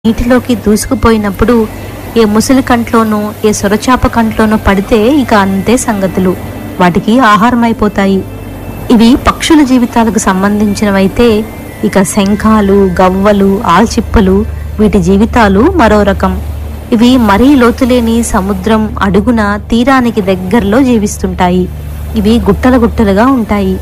నీటిలోకి దూసుకుపోయినప్పుడు ఏ ముసలి కంట్లోనో ఏ సొరచాప కంట్లోనో పడితే ఇక అంతే సంగతులు వాటికి ఆహారం అయిపోతాయి ఇవి పక్షుల జీవితాలకు సంబంధించినవైతే ఇక శంఖాలు గవ్వలు ఆల్చిప్పలు వీటి జీవితాలు మరో రకం ఇవి మరీ లోతులేని సముద్రం అడుగున తీరానికి దగ్గరలో జీవిస్తుంటాయి ఇవి గుట్టల గుట్టలుగా ఉంటాయి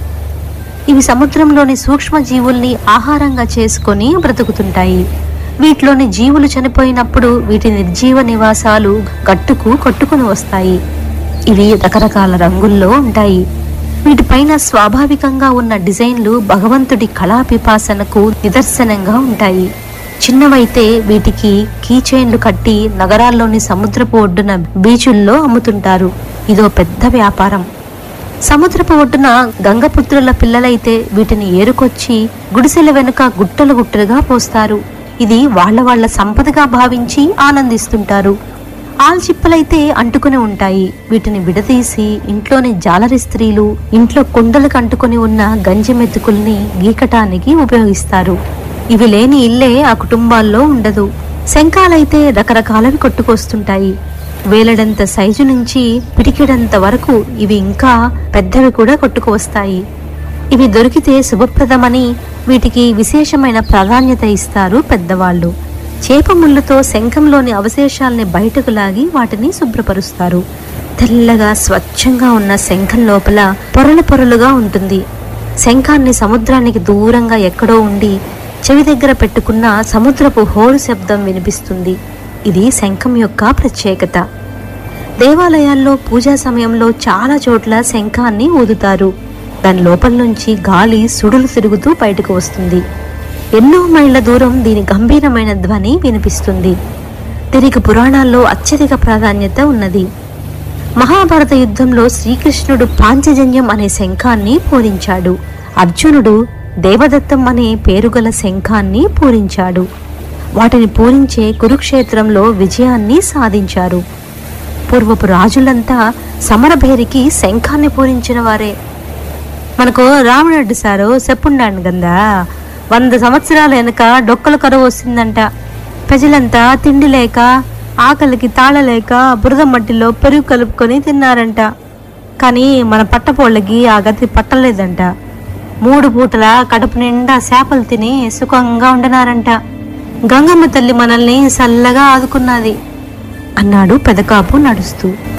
ఇవి సముద్రంలోని సూక్ష్మ జీవుల్ని ఆహారంగా చేసుకొని బ్రతుకుతుంటాయి వీటిలోని జీవులు చనిపోయినప్పుడు వీటి నిర్జీవ నివాసాలు గట్టుకు కొట్టుకుని వస్తాయి ఇవి రకరకాల రంగుల్లో ఉంటాయి వీటిపైన స్వాభావికంగా ఉన్న డిజైన్లు భగవంతుడి కళా పిపాసనకు నిదర్శనంగా ఉంటాయి చిన్నవైతే వీటికి కీచైన్లు కట్టి నగరాల్లోని సముద్రపు ఒడ్డున బీచుల్లో అమ్ముతుంటారు ఇదో పెద్ద వ్యాపారం సముద్రపు ఒడ్డున గంగపుత్రుల పిల్లలైతే వీటిని ఏరుకొచ్చి గుడిసెల వెనుక గుట్టలు గుట్టలుగా పోస్తారు ఇది వాళ్ళ వాళ్ళ సంపదగా భావించి ఆనందిస్తుంటారు ఆల్చిప్పలైతే అంటుకుని ఉంటాయి వీటిని విడదీసి ఇంట్లోని జాలరి స్త్రీలు ఇంట్లో కుండలకు అంటుకుని ఉన్న గంజి మెతుకుల్ని గీకటానికి ఉపయోగిస్తారు ఇవి లేని ఇల్లే ఆ కుటుంబాల్లో ఉండదు శంఖాలైతే రకరకాలవి కొట్టుకొస్తుంటాయి వేలడంత సైజు నుంచి పిడికెడంత వరకు ఇవి ఇంకా పెద్దవి కూడా కొట్టుకు వస్తాయి ఇవి దొరికితే శుభప్రదమని వీటికి విశేషమైన ప్రాధాన్యత ఇస్తారు పెద్దవాళ్ళు చేప ముళ్ళుతో శంఖంలోని అవశేషాల్ని బయటకు లాగి వాటిని శుభ్రపరుస్తారు తెల్లగా స్వచ్ఛంగా ఉన్న శంఖం లోపల పొరలు పొరలుగా ఉంటుంది శంఖాన్ని సముద్రానికి దూరంగా ఎక్కడో ఉండి చెవి దగ్గర పెట్టుకున్న సముద్రపు హోరు శబ్దం వినిపిస్తుంది ఇది శంఖం యొక్క ప్రత్యేకత దేవాలయాల్లో పూజా సమయంలో చాలా చోట్ల శంఖాన్ని ఊదుతారు దాని లోపల నుంచి గాలి సుడులు తిరుగుతూ బయటకు వస్తుంది ఎన్నో మైళ్ళ దూరం దీని గంభీరమైన ధ్వని వినిపిస్తుంది దీనికి పురాణాల్లో అత్యధిక ప్రాధాన్యత ఉన్నది మహాభారత యుద్ధంలో శ్రీకృష్ణుడు పాంచజన్యం అనే శంఖాన్ని పూరించాడు అర్జునుడు దేవదత్తం అనే పేరుగల శంఖాన్ని పూరించాడు వాటిని పూరించే కురుక్షేత్రంలో విజయాన్ని సాధించారు పూర్వపు రాజులంతా సమరభేరికి శంఖాన్ని పూరించిన వారే మనకు రావణుడు సారు చెప్పుండాను కదా వంద సంవత్సరాల వెనక డొక్కల కరువు వస్తుందంట ప్రజలంతా తిండి లేక ఆకలికి తాళలేక బురద మట్టిలో పెరుగు కలుపుకొని తిన్నారంట కానీ మన పట్టపోళ్ళకి ఆ గతి పట్టలేదంట మూడు పూటల కడుపు నిండా చేపలు తిని సుఖంగా ఉండనారంట గంగమ్మ తల్లి మనల్ని చల్లగా ఆదుకున్నది అన్నాడు పెదకాపు నడుస్తూ